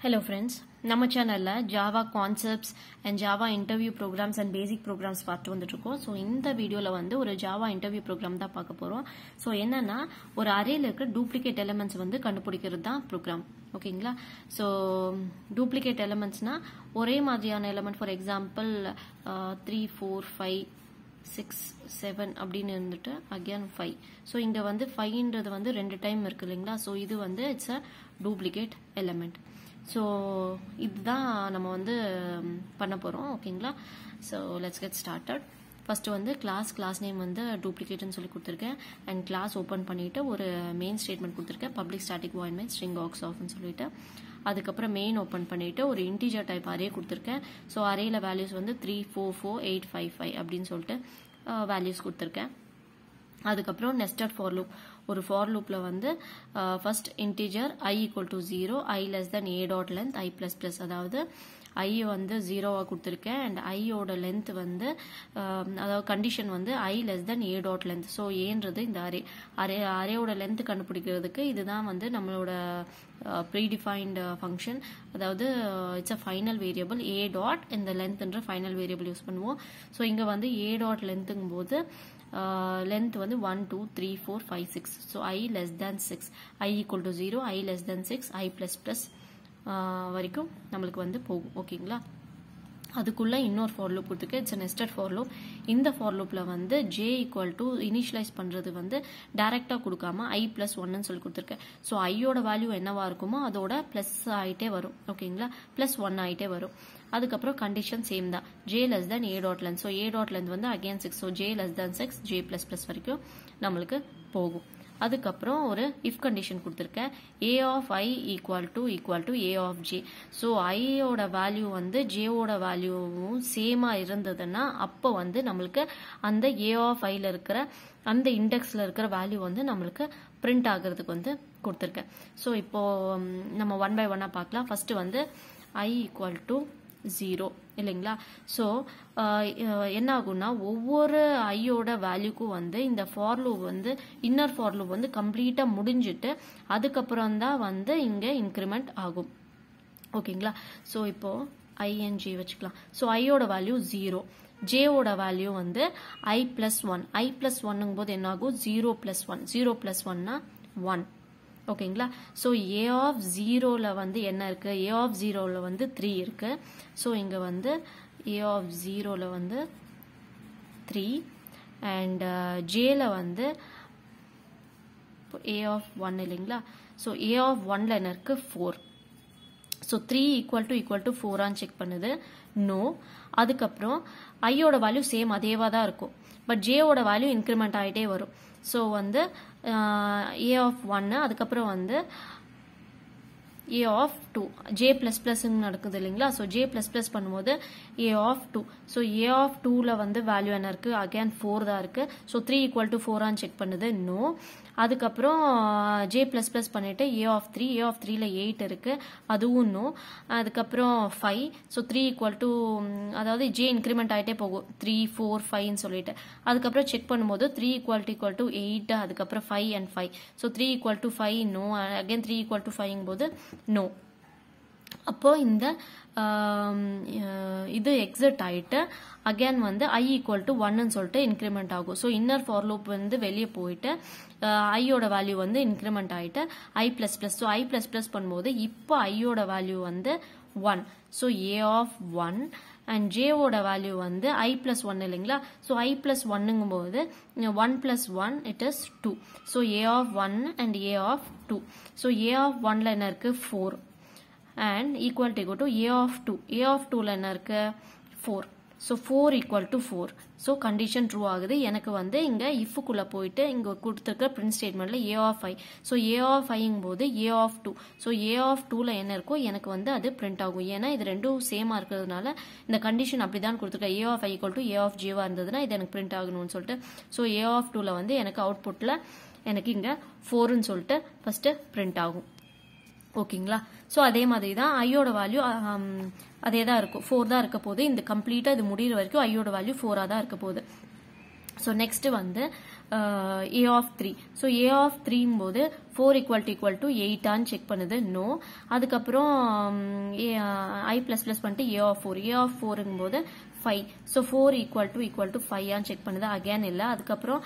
Hello friends நம்ம சேனலில் Java concepts and Java interview programs and basic programs பார்த்து வந்துட்டுருக்கோம் ஸோ இந்த வீடியோவில் வந்து ஒரு ஜாவா இன்டர்வியூ ப்ரோக்ராம் தான் பார்க்க போகிறோம் ஸோ என்னன்னா ஒரு அரேல இருக்க டூப்ளிகேட் எலமெண்ட்ஸ் வந்து கண்டுபிடிக்கிறது தான் ப்ரோக்ராம் ஓகேங்களா ஸோ டூப்ளிகேட் எலமெண்ட்ஸ்னா ஒரே மாதிரியான element for example three four five six seven அப்படின்னு இருந்துட்டு அகேன் ஃபைவ் ஸோ இங்கே வந்து ஃபைவ்ன்றது வந்து ரெண்டு டைம் இருக்கு இல்லைங்களா ஸோ இது வந்து it's uh duplicate element so இதுதான் நம்ம வந்து ம், பண்ண போகிறோம் ஓகேங்களா so let's get started first வந்து கிளாஸ் கிளாஸ் நேம் வந்து டூப்ளிகேட்னு சொல்லி கொடுத்துருக்கேன் அண்ட் கிளாஸ் ஓப்பன் பண்ணிட்டு ஒரு மெயின் ஸ்டேட்மெண்ட் கொடுத்துருக்கேன் public static void main string args ஆஃப்னு சொல்லிட்டு அதுக்கப்புறம் மெயின் ஓப்பன் பண்ணிட்டு ஒரு இன்டீஜர் டைப் அரே கொடுத்துருக்கேன் ஸோ அரேல வேல்யூஸ் வந்து three four four eight five five அப்படின்னு சொல்லிட்டு வேல்யூஸ் கொடுத்துருக்கேன் அதுக்கப்புறம் நெஸ்டட் ஃபார் லூப் ஒரு ஃபார் லூப்ல வந்து first integer i equal to zero i less than a dot length i plus plus அதாவது ஐ வந்து ஜீரோவாக கொடுத்துருக்கேன் அண்ட் ஐயோட லென்த் வந்து அஹ், அதாவது கண்டிஷன் வந்து i less than a dot length so ஏன்றது இந்த அரே அரே அரேயோட லென்த் கண்டுபிடிக்கிறதுக்கு இதுதான் வந்து நம்மளோட ப்ரீடிஃபைன்டு ஃபங்க்ஷன் அதாவது it's uh final variable a dot இந்த லென்த்ன்ற ஃபைனல் வேரியபிள் யூஸ் பண்ணுவோம் ஸோ இங்கே வந்து ஏ டாட் லென்த்துங்கும் போது லென்த் வந்து one two three four five six so i less than six i equal to zero i less than six i plus plus வரைக்கும் நம்மளுக்கு வந்து போகும் ஓகேங்களா அதுக்குள்ள இன்னொரு ஃபார் லூப் கொடுத்துருக்கு இட்ஸ் நெஸ்டட் ஃபார் லூப் இந்த ஃபார் லூப்ல வந்து ஜே ஈக்குவல் டு இனிஷியலைஸ் பண்றது வந்து டைரக்டா கொடுக்காம ஐ பிளஸ் ஒன்னு சொல்லி கொடுத்துருக்கேன் ஸோ ஐயோட வேல்யூ என்னவா இருக்குமோ அதோட பிளஸ் ஆயிட்டே வரும் ஓகேங்களா பிளஸ் ஒன் ஆயிட்டே வரும் அதுக்கப்புறம் கண்டிஷன் சேம் தான் j less than a dot length so a dot length வந்து again six so j less than six j plus plus வரைக்கும் நம்மளுக்கு போகும் அதுக்கப்புறம் ஒரு இஃப் கண்டிஷன் கொடுத்துருக்கேன் a of i equal to equal to a of j so ஐயோட value வந்து ஜேவோட வேல்யூவும் சேமாக இருந்ததுன்னா அப்போ வந்து நம்மளுக்கு அந்த ஏ ஆஃப் ஐல இருக்கிற அந்த இண்டெக்ஸில் இருக்கிற வேல்யூ வந்து நம்மளுக்கு பிரிண்ட் ஆகிறதுக்கு வந்து கொடுத்துருக்கேன் ஸோ இப்போ ம், நம்ம ஒன் பை ஒன்னாக பார்க்கலாம் ஃபர்ஸ்ட் வந்து ஐ ஈக்குவல் டு ஜீரோ இல்லைங்களா ஸோ என்ன ஆகும்னா ஒவ்வொரு ஐயோட வேல்யூக்கும் வந்து இந்த ஃபார் லூப் வந்து இன்னர் ஃபார் லூப் வந்து கம்ப்ளீட்டாக முடிஞ்சிட்டு அதுக்கப்புறம் தான் வந்து இங்கே இன்க்ரிமெண்ட் ஆகும் ஓகேங்களா ஸோ இப்போ ஐஎன்ஜி வச்சுக்கலாம் ஸோ ஐயோட வேல்யூ ஜீரோ ஜேவோட வேல்யூ வந்து i plus one i plus ஒன்னுங்கும் போது என்ன ஆகும் zero plus one zero plus ஒன்னா ஒன் ஓகேங்களா ஸோ ஏ ஆஃப் ஜீரோவில் வந்து என்ன இருக்கு ஏ ஆஃப் ஜீரோவில் வந்து த்ரீ இருக்கு ஸோ இங்கே வந்து ஏ ஆஃப் ஜீரோவில் வந்து த்ரீ அண்ட் ஜேல வந்து ஏ ஆஃப் ஒன் இல்லைங்களா ஸோ ஏ ஆஃப் ஒன்ல என்ன இருக்கு four so three equal to equal to ஃபோரான்னு செக் பண்ணுது நோ அதுக்கப்புறம் ஐயோட வேல்யூ சேம் அதேவா தான் இருக்கும் பட் ஜேவோட வேல்யூ இன்க்ரிமெண்ட் ஆகிட்டே வரும் ஸோ வந்து ஏ ஆஃப் ஒன்னு அதுக்கப்புறம் வந்து a of two j plus பிளஸ்ன்னு நடக்குது இல்லைங்களா ஸோ ஜே பிளஸ் பிளஸ் பண்ணும்போது a of two so a of டூவில் வந்து வேல்யூ என்ன இருக்கு அகேன் ஃபோர் தான் இருக்கு ஸோ த்ரீ ஈக்குவல் டு ஃபோரான்னு செக் பண்ணுது நோ அதுக்கப்புறம் ஜே பிளஸ் பிளஸ் பண்ணிட்டு a of three a of த்ரீல எயிட் இருக்கு அதுவும் நோ அதுக்கப்புறம் five so three equal to அதாவது ஜே இன்க்ரிமெண்ட் ஆகிட்டே போகும் த்ரீ ஃபோர் ஃபைவ்னு சொல்லிட்டு அதுக்கப்புறம் செக் பண்ணும்போது three equal to equal to eight அதுக்கப்புறம் five and five so three equal to five no again three equal to ஃபைவ்ங்கும் போது நோ அப்போ இந்த ஆம், அஹ், இது எக்ஸிட் ஆயிட்டு அகைன் வந்து ஐ ஈக்குவல் டு ஒன்னு சொல்லிட்டு இன்க்ரிமெண்ட் ஆகும் ஸோ இன்னர் ஃபார் லூப் வந்து வெளியே போயிட்டு ஐயோட வேல்யூ வந்து இன்க்ரிமெண்ட் ஆயிட்டு i plus plus so i plus plus பண்ணும்போது இப்போ ஐயோட வேல்யூ வந்து one so a of one and ஜேவோட வேல்யூ வந்து ஐ பிளஸ் ஒன் இல்லைங்களா ஸோ ஐ பிளஸ் ஒன்னுங்கும் போது one plus one it is two so a of one and a of two so a of ஒன்ல என்ன இருக்கு four and equal to equal to a of two a of டூவில் என்ன இருக்கு four so four equal to four so condition true ஆகுது எனக்கு வந்து இங்கே இஃப்க்குள்ளே போயிட்டு இங்கே கொடுத்துருக்க பிரிண்ட் ஸ்டேட்மெண்ட்டில் a of i so a of ஐங்கும் போது a of two so a of டூவில் என்ன இருக்கோ எனக்கு வந்து அது பிரிண்ட் ஆகும் ஏன்னா இது ரெண்டும் சேமாக இருக்கிறதுனால இந்த கண்டிஷன் அப்படி தான் கொடுத்துருக்கேன் a of i equal to a of ஜீவாக இருந்ததுன்னா இது எனக்கு பிரிண்ட் ஆகணும்னு சொல்லிட்டு ஸோ ஏ ஆஃப் டூவில் வந்து எனக்கு அவுட்புட்டில் எனக்கு இங்கே ஃபோருன்னு சொல்லிட்டு ஃபஸ்ட்டு பிரிண்ட் ஆகும் ஓகேங்களா ஸோ அதே மாதிரி தான் ஐயோட வேல்யூ அதே தான் இருக்கும் ஃபோர் தான் இருக்க போகுது இந்த கம்ப்ளீட்டாக இது முடிகிற வரைக்கும் ஐயோட வேல்யூ ஃபோராக தான் இருக்க போகுது ஸோ நெக்ஸ்ட் வந்து a of three so a of த்ரீங்கும் போது four equal to equal to எயிட்டான்னு செக் பண்ணுது நோ அதுக்கப்புறம் ஐ பிளஸ் பிளஸ் பண்ணிட்டு a of four a of ஃபோருங்கும் போது five so four equal to equal to ஃபைவ்னு செக் பண்ணுது அகேன் இல்லை அதுக்கப்புறம்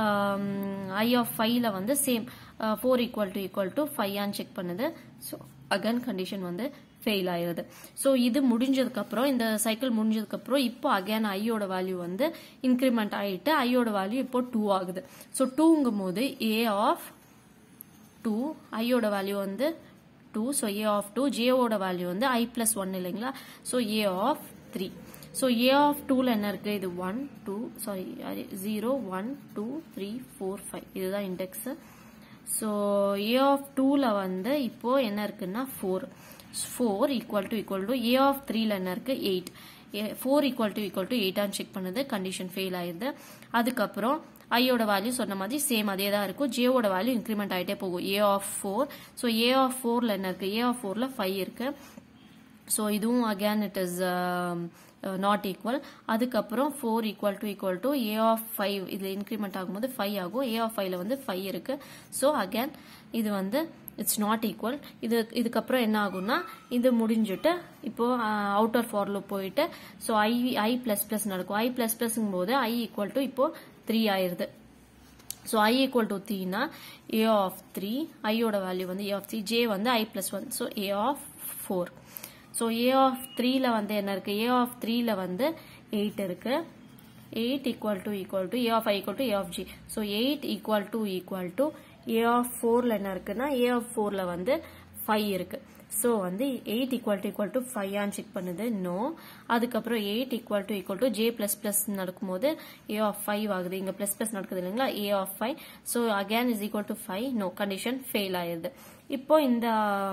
ஐ ஆஃப் ஃபைவ்ல வந்து same four equal to equal to ஃபைவ்னு செக் பண்ணுது ஸோ அகேன் கண்டிஷன் வந்து ஃபெயில் ஆயிருது ஸோ இது முடிஞ்சதுக்கப்புறம் இந்த சைக்கிள் முடிஞ்சதுக்கப்புறம் இப்போ அகேன் ஐயோட வேல்யூ வந்து இன்க்ரிமெண்ட் ஆகிட்டு ஐயோட வேல்யூ இப்போ டூ ஆகுது ஸோ டூங்கும் போது ஏ ஆஃப் டூ ஐயோட வேல்யூ வந்து two so a of two ஜேவோட வேல்யூ வந்து ஐ பிளஸ் ஒன் இல்லைங்களா so a of three so a of டூவில் என்ன இருக்குது இது one two sorry zero one two three four five இதுதான் இண்டெக்ஸு ஸோ ஏ ஆஃப் டூவில் வந்து இப்போ என்ன இருக்குன்னா four four equal to equal to a of த்ரீல என்ன இருக்கு eight four equal to equal to எயிட்டான்னு செக் பண்ணுது கண்டிஷன் ஃபெயில் ஆயிருது அதுக்கப்புறம் ஐயோட வேல்யூ சொன்ன மாதிரி சேம் அதே தான் இருக்கும் ஜேவோட வேல்யூ இன்க்ரிமெண்ட் ஆகிட்டே போகும் a of four so a of ஃபோரில் என்ன இருக்கு ஏ ஆஃப் ஃபோரில் ஃபைவ் இருக்கு ஸோ இதுவும் again it is not equal அதுக்கப்புறம் four equal to equal to a of five இதில் இன்க்ரிமெண்ட் ஆகும்போது ஃபைவ் ஆகும் ஏ ஆஃப் ஃபைவ்ல வந்து ஃபைவ் இருக்கு ஸோ அகேன் இது வந்து இட்ஸ் நாட் ஈக்குவல் இது இதுக்கப்புறம் என்ன ஆகும்னா இது முடிஞ்சுட்டு இப்போ அவுட்டர் ஃபார்ல போயிட்டு so i i plus plus நடக்கும் ஐ பிளஸ் பிளஸ்ங்கும் போது ஐ ஈக்குவல் டு இப்போ த்ரீ ஆயிருது ஸோ ஐ ஈக்குவல் டு த்ரீனா ஏ ஆஃப் த்ரீ ஐயோட வேல்யூ வந்து ஏ ஆஃப் த்ரீ ஜே வந்து i plus one so a of four so a of த்ரீல வந்து என்ன இருக்கு ஏ ஆஃப் த்ரீல வந்து எயிட் இருக்கு eight equal to equal to a of i equal to a of j so eight equal to equal to a of ஃபோர்ல என்ன இருக்குன்னா ஏ ஆஃப் ஃபோர்ல வந்து ஃபைவ் இருக்கு ஸோ வந்து eight equal to equal to ஃபைவ்னு செக் பண்ணுது நோ அதுக்கப்புறம் eight equal to equal to j plus plus நடக்கும்போது ஏ ஆஃப் ஃபைவ் ஆகுது இங்கே பிளஸ் பிளஸ் நடக்குது இல்லைங்களா a of five so again is equal to five no condition fail ஆயிருது இப்போ இந்த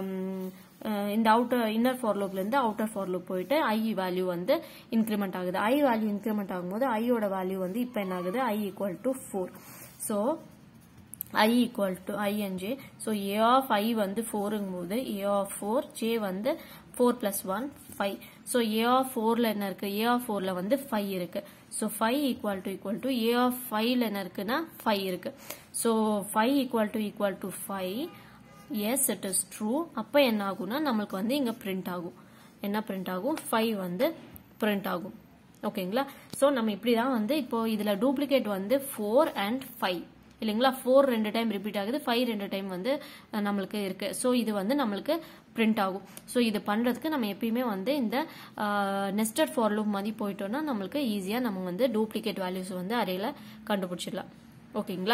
இந்த அவுட்டர் இன்னர் ஃபார் லூப்ல இருந்து அவுட்டர் ஃபார் லூப் போயிட்டு ஐ வேல்யூ வந்து இன்க்ரிமெண்ட் ஆகுது ஐ வேல்யூ இன்க்ரிமெண்ட் ஆகும்போது ஐயோட வேல்யூ வந்து இப்போ என்ன ஆகுது i equal to four so i equal to i and j. So a of i வந்து 4 போது a of 4 j வந்து 4 plus 1 5. So a of 4ல என்ன இருக்கு a of 4ல வந்து 5 இருக்கு. So 5 equal to equal to a of 5ல என்ன இருக்குன்னா 5 இருக்கு. So 5 equal to equal to 5 yes it is true அப்ப என்ன ஆகும்னா நம்மளுக்கு வந்து இங்க print ஆகும் என்ன print ஆகும் 5 வந்து print ஆகும் ஓகேங்களா ஸோ நம்ம இப்படி தான் வந்து இப்போ இதுல டூப்ளிகேட் வந்து ஃபோர் அண்ட் ஃபைவ் இல்லைங்களா ஃபோர் ரெண்டு டைம் ரிப்பீட் ஆகுது ஃபைவ் ரெண்டு டைம் வந்து நம்மளுக்கு இருக்கு ஸோ இது வந்து நம்மளுக்கு பிரிண்ட் ஆகும் ஸோ இது பண்றதுக்கு நம்ம எப்பயுமே வந்து இந்த நெஸ்டட் ஃபார் லூப் மாதிரி போயிட்டோம்னா நம்மளுக்கு ஈஸியாக நம்ம வந்து டூப்ளிகேட் வேல்யூஸ் வந்து அறையில் கண்டுபிடிச்சிடலாம் ஓகேங்களா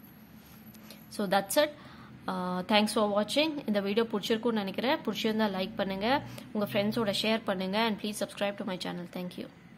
so that's it thanks for வாட்சிங் இந்த வீடியோ பிடிச்சிருக்கும்னு நினைக்கிறேன் பிடிச்சிருந்தா லைக் பண்ணுங்க உங்க ஃப்ரெண்ட்ஸோட ஷேர் பண்ணுங்க and please subscribe to my channel thank you